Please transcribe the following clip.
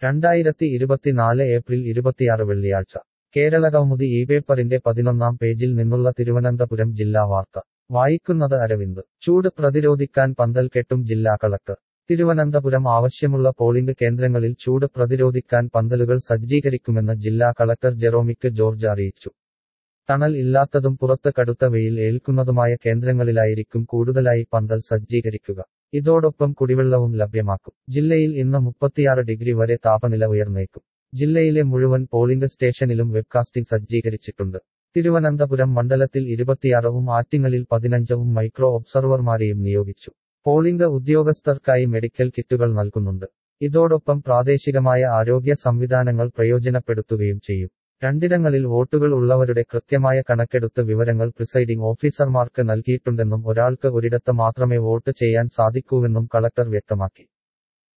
രണ്ടായിരത്തി ഇരുപത്തിനാല് ഏപ്രിൽ ഇരുപത്തിയാറ് വെള്ളിയാഴ്ച കേരള കൗമുദി ഈ പേപ്പറിന്റെ പതിനൊന്നാം പേജിൽ നിന്നുള്ള തിരുവനന്തപുരം ജില്ലാ വാർത്ത വായിക്കുന്നത് അരവിന്ദ് ചൂട് പ്രതിരോധിക്കാൻ പന്തൽ കെട്ടും ജില്ലാ കളക്ടർ തിരുവനന്തപുരം ആവശ്യമുള്ള പോളിംഗ് കേന്ദ്രങ്ങളിൽ ചൂട് പ്രതിരോധിക്കാൻ പന്തലുകൾ സജ്ജീകരിക്കുമെന്ന് ജില്ലാ കളക്ടർ ജെറോമിക്ക് ജോർജ് അറിയിച്ചു തണൽ ഇല്ലാത്തതും പുറത്ത് കടുത്ത വെയിൽ ഏൽക്കുന്നതുമായ കേന്ദ്രങ്ങളിലായിരിക്കും കൂടുതലായി പന്തൽ സജ്ജീകരിക്കുക ഇതോടൊപ്പം കുടിവെള്ളവും ലഭ്യമാക്കും ജില്ലയിൽ ഇന്ന് മുപ്പത്തിയാറ് ഡിഗ്രി വരെ താപനില ഉയർന്നേക്കും ജില്ലയിലെ മുഴുവൻ പോളിംഗ് സ്റ്റേഷനിലും വെബ്കാസ്റ്റിംഗ് സജ്ജീകരിച്ചിട്ടുണ്ട് തിരുവനന്തപുരം മണ്ഡലത്തിൽ ഇരുപത്തിയാറവും ആറ്റിങ്ങലിൽ പതിനഞ്ചവും മൈക്രോ ഒബ്സർവർമാരെയും നിയോഗിച്ചു പോളിംഗ് ഉദ്യോഗസ്ഥർക്കായി മെഡിക്കൽ കിറ്റുകൾ നൽകുന്നുണ്ട് ഇതോടൊപ്പം പ്രാദേശികമായ ആരോഗ്യ സംവിധാനങ്ങൾ പ്രയോജനപ്പെടുത്തുകയും ചെയ്യും രണ്ടിടങ്ങളിൽ വോട്ടുകൾ ഉള്ളവരുടെ കൃത്യമായ കണക്കെടുത്ത് വിവരങ്ങൾ പ്രിസൈഡിംഗ് ഓഫീസർമാർക്ക് നൽകിയിട്ടുണ്ടെന്നും ഒരാൾക്ക് ഒരിടത്ത് മാത്രമേ വോട്ട് ചെയ്യാൻ സാധിക്കൂവെന്നും കളക്ടർ വ്യക്തമാക്കി